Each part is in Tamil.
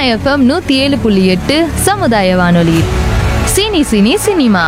எஃப்எம் நூற்றி ஏழு புள்ளி எட்டு சமுதாய வானொலி சினி சினி சினிமா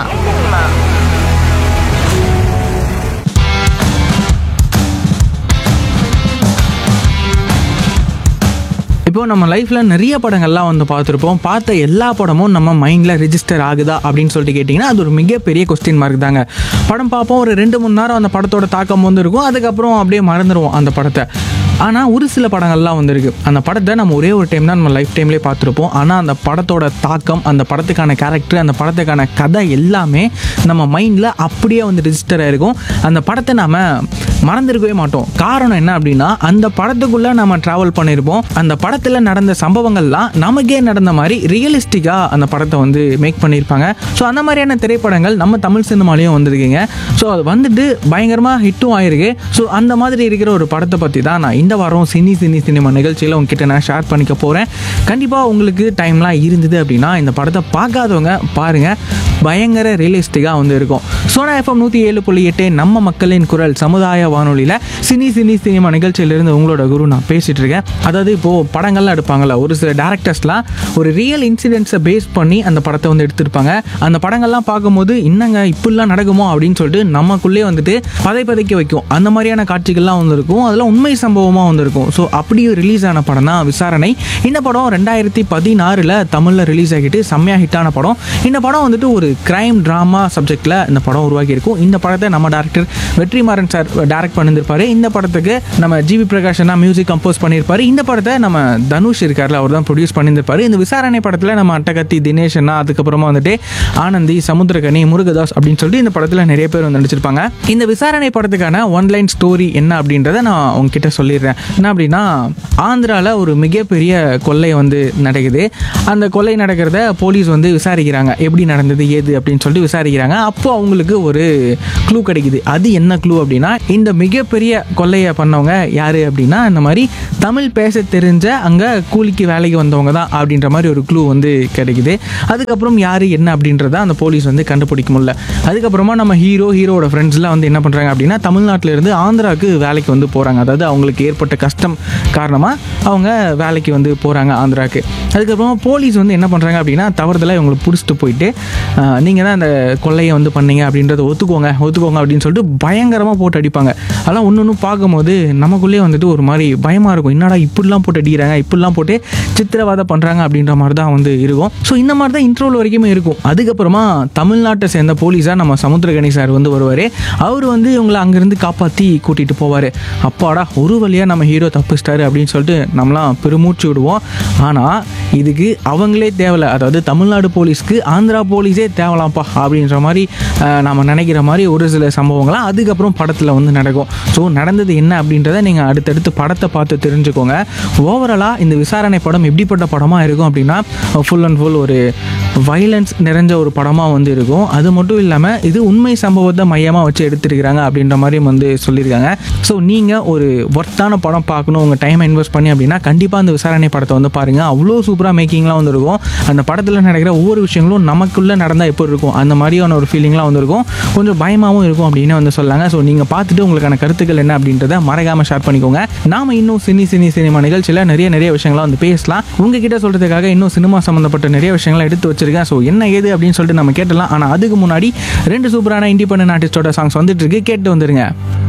இப்போ நம்ம லைஃப்ல நிறைய படங்கள்லாம் வந்து பார்த்துருப்போம் பார்த்த எல்லா படமும் நம்ம மைண்ட்ல ரெஜிஸ்டர் ஆகுதா அப்படின்னு சொல்லிட்டு கேட்டிங்கன்னா அது ஒரு மிகப்பெரிய கொஸ்டின் மார்க் தாங்க படம் பார்ப்போம் ஒரு ரெண்டு மணி நேரம் அந்த படத்தோட தாக்கம் வந்து இருக்கும் அதுக்கப்புறம் அப்படியே மறந்துடுவோம் அந்த படத்தை ஆனால் ஒரு சில படங்கள்லாம் வந்திருக்கு அந்த படத்தை நம்ம ஒரே ஒரு டைம் தான் நம்ம லைஃப் டைம்லேயே பார்த்துருப்போம் ஆனால் அந்த படத்தோட தாக்கம் அந்த படத்துக்கான கேரக்டர் அந்த படத்துக்கான கதை எல்லாமே நம்ம மைண்டில் அப்படியே வந்து ரெஜிஸ்டர் ஆயிருக்கும் அந்த படத்தை நாம மறந்துருக்கவே மாட்டோம் காரணம் என்ன அப்படின்னா அந்த படத்துக்குள்ளே நம்ம ட்ராவல் பண்ணியிருப்போம் அந்த படத்தில் நடந்த சம்பவங்கள்லாம் நமக்கே நடந்த மாதிரி ரியலிஸ்டிக்காக அந்த படத்தை வந்து மேக் பண்ணியிருப்பாங்க ஸோ அந்த மாதிரியான திரைப்படங்கள் நம்ம தமிழ் சினிமாலையும் வந்திருக்குங்க ஸோ அது வந்துட்டு பயங்கரமாக ஹிட்டும் ஆயிருக்கு ஸோ அந்த மாதிரி இருக்கிற ஒரு படத்தை பற்றி தான் நான் இந்த வாரம் சினி சினி சினிமா நிகழ்ச்சியில் உங்ககிட்ட நான் ஷேர் பண்ணிக்க போகிறேன் கண்டிப்பாக உங்களுக்கு டைம்லாம் இருந்தது அப்படின்னா இந்த படத்தை பார்க்காதவங்க பாருங்கள் பயங்கர ரியலிஸ்டிக்காக வந்து இருக்கும் சோனா எஃப்எம் நூற்றி ஏழு புள்ளி எட்டு நம்ம மக்களின் குரல் சமுதாய வானொலியில் சினி சினி சினிமா நிகழ்ச்சியிலிருந்து உங்களோட குரு நான் பேசிகிட்டு இருக்கேன் அதாவது இப்போது படங்கள்லாம் எடுப்பாங்கல்ல ஒரு சில டேரக்டர்ஸ்லாம் ஒரு ரியல் இன்சிடென்ட்ஸை பேஸ் பண்ணி அந்த படத்தை வந்து எடுத்திருப்பாங்க அந்த படங்கள்லாம் பார்க்கும்போது இன்னங்க இப்படிலாம் நடக்குமோ அப்படின்னு சொல்லிட்டு நமக்குள்ளே வந்துட்டு பதை பதைக்க வைக்கும் அந்த மாதிரியான காட்சிகள்லாம் வந்திருக்கும் அதெல்லாம் உண்மை சம்பவமாக வந்திருக்கும் ஸோ அப்படி ரிலீஸ் ஆன படம் தான் விசாரணை இந்த படம் ரெண்டாயிரத்தி பதினாறில் தமிழில் ரிலீஸ் ஆகிட்டு செம்மையாக ஹிட்டான படம் இந்த படம் வந்துட்டு ஒரு கிரைம் ட்ராமா சப்ஜெக்டில் இந்த படம் உருவாக்கியிருக்கும் இந்த படத்தை நம்ம டேரக்டர் வெற்றிமாறன் சார் டைரக்ட் பண்ணியிருப்பாரு இந்த படத்துக்கு நம்ம ஜிவி பிரகாஷனா மியூசிக் கம்போஸ் பண்ணியிருப்பாரு இந்த படத்தை நம்ம தனுஷ் இருக்கார்ல அவர் தான் ப்ரொடியூஸ் பண்ணியிருப்பாரு இந்த விசாரணை படத்தில் நம்ம அட்டகத்தி தினேஷ் அண்ணா அதுக்கப்புறமா வந்துட்டு ஆனந்தி சமுத்திரகனி முருகதாஸ் அப்படின்னு சொல்லிட்டு இந்த படத்தில் நிறைய பேர் வந்து நடிச்சிருப்பாங்க இந்த விசாரணை படத்துக்கான ஒன்லைன் ஸ்டோரி என்ன அப்படின்றத நான் உங்ககிட்ட சொல்லிடுறேன் என்ன அப்படின்னா ஆந்திராவில் ஒரு மிகப்பெரிய கொள்ளை வந்து நடக்குது அந்த கொள்ளை நடக்கிறத போலீஸ் வந்து விசாரிக்கிறாங்க எப்படி நடந்தது ஏது அப்படின்னு சொல்லிட்டு விசாரிக்கிறாங்க அப்போ அவங்களுக்கு ஒரு க்ளூ கிடைக்குது அது என்ன க்ளூ அப்படின்னா இந்த மிகப்பெரிய கொள்ளையை பண்ணவங்க யாரு அப்படின்னா இந்த மாதிரி தமிழ் பேச தெரிஞ்ச அங்கே கூலிக்கு வேலைக்கு வந்தவங்க தான் அப்படின்ற மாதிரி ஒரு க்ளூ வந்து கிடைக்குது அதுக்கப்புறம் யார் என்ன அப்படின்றத அந்த போலீஸ் வந்து கண்டுபிடிக்க முடியல அதுக்கப்புறமா நம்ம ஹீரோ ஹீரோட ஃப்ரெண்ட்ஸ்லாம் வந்து என்ன பண்ணுறாங்க அப்படின்னா தமிழ்நாட்டில இருந்து ஆந்திராவுக்கு வேலைக்கு வந்து போகிறாங்க அதாவது அவங்களுக்கு ஏற்பட்ட கஷ்டம் காரணமாக அவங்க வேலைக்கு வந்து போகிறாங்க ஆந்திராவுக்கு அதுக்கப்புறமா போலீஸ் வந்து என்ன பண்ணுறாங்க அப்படின்னா தவறுதலாக இவங்களை பிடிச்சிட்டு போயிட்டு நீங்கள் தான் அந்த கொள்ளையை வந்து பண்ணீங்க அப்படின்றத ஒத்துக்கோங்க ஒத்துக்கோங்க அப்படின்னு சொல்லிட்டு பயங்கரமாக போட்டு அடிப்பாங்க அதெல்லாம் ஒன்று ஒன்று பார்க்கும்போது நமக்குள்ளேயே வந்துட்டு ஒரு மாதிரி பயமாக இருக்கும் என்னடா இப்படிலாம் போட்டு அடிக்கிறாங்க இப்படிலாம் போட்டு சித்திரவாதம் பண்ணுறாங்க அப்படின்ற மாதிரி தான் வந்து இருக்கும் ஸோ இந்த மாதிரி தான் இன்ட்ரோல் வரைக்குமே இருக்கும் அதுக்கப்புறமா தமிழ்நாட்டை சேர்ந்த போலீஸாக நம்ம சமுத்திரகணி சார் வந்து வருவார் அவர் வந்து இவங்களை அங்கேருந்து காப்பாற்றி கூட்டிகிட்டு போவார் அப்பாடா ஒரு வழியாக நம்ம ஹீரோ தப்பிச்சிட்டாரு அப்படின்னு சொல்லிட்டு நம்மளாம் பெருமூச்சு விடுவோம் ஆனால் இதுக்கு அவங்களே தேவையில்ல அதாவது தமிழ்நாடு போலீஸ்க்கு ஆந்திரா போலீஸே தேவலாம்ப்பா அப்படின்ற மாதிரி அஹ், நம்ம நினைக்கிற மாதிரி ஒரு சில சம்பவங்கள்லாம் அதுக்கப்புறம் படத்தில் வந்து நடக்கும் ஸோ நடந்தது என்ன அப்படின்றத நீங்கள் அடுத்தடுத்து படத்தை பார்த்து தெரிஞ்சுக்கோங்க ஓவராலாக இந்த விசாரணை படம் எப்படிப்பட்ட படமாக இருக்கும் அப்படின்னா ஃபுல் அண்ட் ஃபுல் ஒரு வைலன்ஸ் நிறைஞ்ச ஒரு படமாக வந்து இருக்கும் அது மட்டும் இல்லாமல் இது உண்மை சம்பவத்தை மையமாக வச்சு எடுத்திருக்கிறாங்க அப்படின்ற மாதிரியும் வந்து சொல்லியிருக்காங்க ஸோ நீங்கள் ஒரு ஒர்த்தான படம் பார்க்கணும் உங்கள் டைமை இன்வெஸ்ட் பண்ணி அப்படின்னா கண்டிப்பாக அந்த விசாரணை படத்தை வந்து பாருங்கள் அவ்வளோ சூப்பராக மேக்கிங்லாம் வந்து இருக்கும் அந்த படத்தில் நடக்கிற ஒவ்வொரு விஷயங்களும் நமக்குள்ளே நடந்தால் எப்படி இருக்கும் அந்த மாதிரியான ஒரு ஃபீலிங்லாம் வந்து இருக்கும் கொஞ்சம் பயமாகவும் இருக்கும் அப்படின்னு வந்து சொல்லாங்க ஸோ நீங்கள் பார்த்துட்டு உங்களுக்கான கருத்துக்கள் என்ன அப்படின்றத மறக்காமல் ஷேர் பண்ணிக்கோங்க நாம இன்னும் சினி சினி சினிமா நிகழ்ச்சியில் நிறைய நிறைய விஷயங்கள்லாம் வந்து பேசலாம் உங்ககிட்ட சொல்கிறதுக்காக இன்னும் சினிமா சம்மந்தப்பட்ட நிறைய விஷயங்களை எடுத்து வச்சிருக்கேன் ஸோ என்ன ஏது அப்படின்னு சொல்லிட்டு நம்ம கேட்டலாம் ஆனால் அதுக்கு முன்னாடி ரெண்டு சூப்பரான இண்டிபெண்டன்ட் ஆர்டிஸ்டோட சாங்ஸ் வந்துட்டு இருக்கு கேட்டு வந்துருங்க